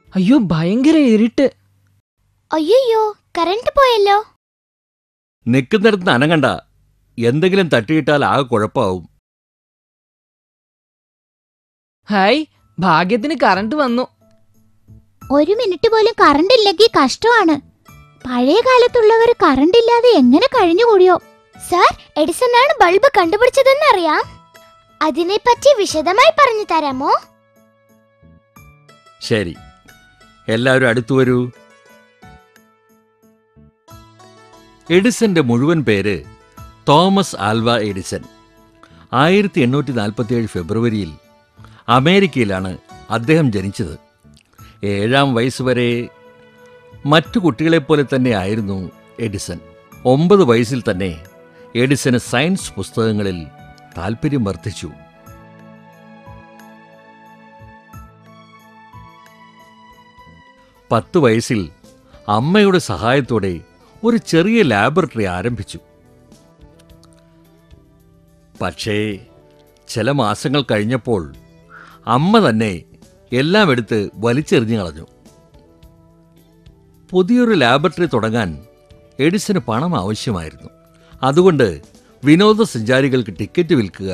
അയ്യോ ഭയങ്കര ഇരുട്ട് അയ്യോ കറണ്ട് പോയല്ലോ നിൽക്കുന്നിടത്ത് അനങ്ങണ്ട എന്തെങ്കിലും തട്ടിയിട്ടാൽ ആകെ കുഴപ്പമാവും ഹായ് ഭാഗ്യത്തിന് കറണ്ട് വന്നു ഒരു മിനിറ്റ് പോലും കറണ്ട് ഇല്ലെങ്കിൽ കഷ്ടമാണ് പഴയ കാലത്തുള്ളവർ കറണ്ട് ഇല്ലാതെ എങ്ങനെ കഴിഞ്ഞുകൂടിയോ സാർ എഡിസൺ ആണ് ബൾബ് കണ്ടുപിടിച്ചതെന്ന് അറിയാം അതിനെപ്പറ്റി വിശദമായി പറഞ്ഞു തരാമോ ശരി എല്ലാവരും അടുത്തു വരൂ എഡിസന്റെ മുഴുവൻ പേര് തോമസ് ആൽവ എഡിസൺ ആയിരത്തി എണ്ണൂറ്റി നാൽപ്പത്തിയേഴ് ഫെബ്രുവരിയിൽ അമേരിക്കയിലാണ് അദ്ദേഹം ജനിച്ചത് ഏഴാം വയസ്സ് വരെ മറ്റു കുട്ടികളെപ്പോലെ തന്നെ ആയിരുന്നു എഡിസൺ ഒമ്പത് വയസ്സിൽ തന്നെ എഡിസന് സയൻസ് പുസ്തകങ്ങളിൽ താൽപ്പര്യം വർദ്ധിച്ചു പത്ത് വയസ്സിൽ അമ്മയുടെ സഹായത്തോടെ ഒരു ചെറിയ ലാബറട്ടറി ആരംഭിച്ചു പക്ഷേ ചില മാസങ്ങൾ കഴിഞ്ഞപ്പോൾ അമ്മ തന്നെ എല്ലാം എടുത്ത് വലിച്ചെറിഞ്ഞു കളഞ്ഞു പുതിയൊരു ലാബറട്ടറി തുടങ്ങാൻ എഡിസന് പണം ആവശ്യമായിരുന്നു അതുകൊണ്ട് വിനോദസഞ്ചാരികൾക്ക് ടിക്കറ്റ് വിൽക്കുക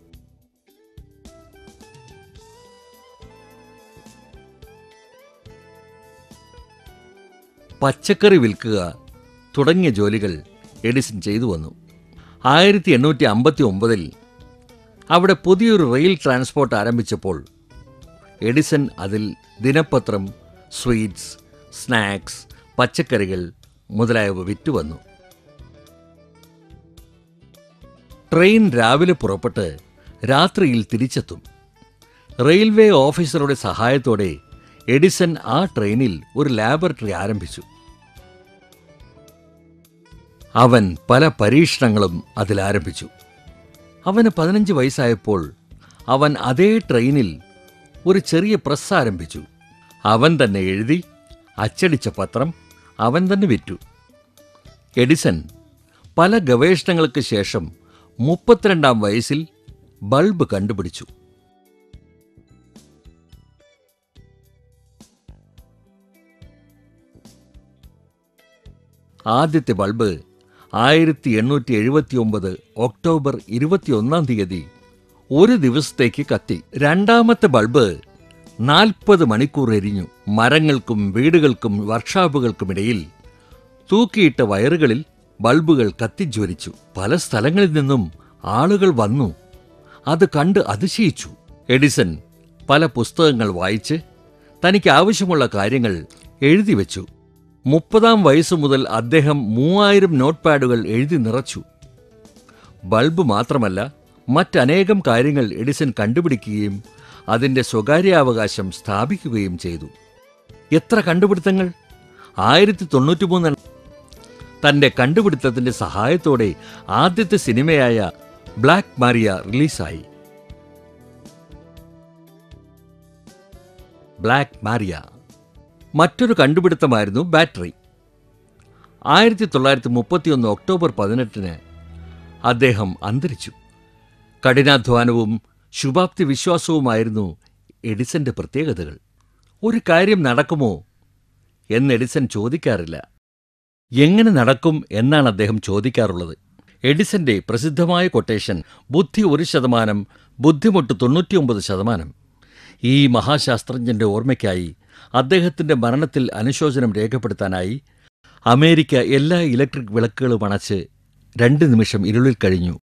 പച്ചക്കറി വിൽക്കുക തുടങ്ങിയ ജോലികൾ എഡിസൺ ചെയ്തു വന്നു ആയിരത്തി എണ്ണൂറ്റി അമ്പത്തി ഒമ്പതിൽ അവിടെ പുതിയൊരു റെയിൽ ട്രാൻസ്പോർട്ട് ആരംഭിച്ചപ്പോൾ എഡിസൺ അതിൽ ദിനപത്രം സ്വീറ്റ്സ് സ്നാക്സ് പച്ചക്കറികൾ മുതലായവ വിറ്റുവന്നു ട്രെയിൻ രാവിലെ പുറപ്പെട്ട് രാത്രിയിൽ തിരിച്ചെത്തും റെയിൽവേ ഓഫീസറുടെ സഹായത്തോടെ എഡിസൺ ആ ട്രെയിനിൽ ഒരു ലാബറട്ടറി ആരംഭിച്ചു അവൻ പല പരീക്ഷണങ്ങളും അതിൽ ആരംഭിച്ചു അവന് പതിനഞ്ച് വയസ്സായപ്പോൾ അവൻ അതേ ട്രെയിനിൽ ഒരു ചെറിയ പ്രസ് ആരംഭിച്ചു അവൻ തന്നെ എഴുതി അച്ചടിച്ച പത്രം അവൻ തന്നെ വിറ്റു എഡിസൺ പല ഗവേഷണങ്ങൾക്ക് ശേഷം മുപ്പത്തിരണ്ടാം വയസ്സിൽ ബൾബ് കണ്ടുപിടിച്ചു ആദ്യത്തെ ബൾബ് ആയിരത്തി എണ്ണൂറ്റി എഴുപത്തി ഒമ്പത് ഒക്ടോബർ ഇരുപത്തിയൊന്നാം തീയതി ഒരു ദിവസത്തേക്ക് കത്തി രണ്ടാമത്തെ ബൾബ് നാൽപ്പത് മണിക്കൂർ എരിഞ്ഞു മരങ്ങൾക്കും വീടുകൾക്കും വർക്ക്ഷോപ്പുകൾക്കുമിടയിൽ തൂക്കിയിട്ട വയറുകളിൽ ബൾബുകൾ കത്തിജ്വലിച്ചു പല സ്ഥലങ്ങളിൽ നിന്നും ആളുകൾ വന്നു അത് കണ്ട് അതിശയിച്ചു എഡിസൺ പല പുസ്തകങ്ങൾ വായിച്ച് തനിക്ക് ആവശ്യമുള്ള കാര്യങ്ങൾ എഴുതി വെച്ചു മുപ്പതാം വയസ്സു മുതൽ അദ്ദേഹം മൂവായിരം നോട്ട് പാഡുകൾ എഴുതി നിറച്ചു ബൾബ് മാത്രമല്ല മറ്റനേകം കാര്യങ്ങൾ എഡിസൺ കണ്ടുപിടിക്കുകയും അതിൻ്റെ സ്വകാര്യാവകാശം സ്ഥാപിക്കുകയും ചെയ്തു എത്ര കണ്ടുപിടുത്തങ്ങൾ ആയിരത്തി തൊണ്ണൂറ്റിമൂന്ന് തൻ്റെ കണ്ടുപിടുത്തത്തിൻ്റെ സഹായത്തോടെ ആദ്യത്തെ സിനിമയായ ബ്ലാക്ക് മാരിയ റിലീസായി ബ്ലാക്ക് മാരിയ മറ്റൊരു കണ്ടുപിടുത്തമായിരുന്നു ബാറ്ററി ആയിരത്തി തൊള്ളായിരത്തി മുപ്പത്തിയൊന്ന് ഒക്ടോബർ പതിനെട്ടിന് അദ്ദേഹം അന്തരിച്ചു കഠിനാധ്വാനവും ശുഭാപ്തി വിശ്വാസവുമായിരുന്നു എഡിസന്റെ പ്രത്യേകതകൾ ഒരു കാര്യം നടക്കുമോ എന്ന് എഡിസൺ ചോദിക്കാറില്ല എങ്ങനെ നടക്കും എന്നാണ് അദ്ദേഹം ചോദിക്കാറുള്ളത് എഡിസന്റെ പ്രസിദ്ധമായ കൊട്ടേഷൻ ബുദ്ധി ഒരു ശതമാനം ബുദ്ധിമുട്ട് തൊണ്ണൂറ്റിയൊമ്പത് ശതമാനം ഈ മഹാശാസ്ത്രജ്ഞന്റെ ഓർമ്മയ്ക്കായി അദ്ദേഹത്തിന്റെ മരണത്തിൽ അനുശോചനം രേഖപ്പെടുത്താനായി അമേരിക്ക എല്ലാ ഇലക്ട്രിക് വിളക്കുകളും അണച്ച് രണ്ട് നിമിഷം ഇരുളിൽ കഴിഞ്ഞു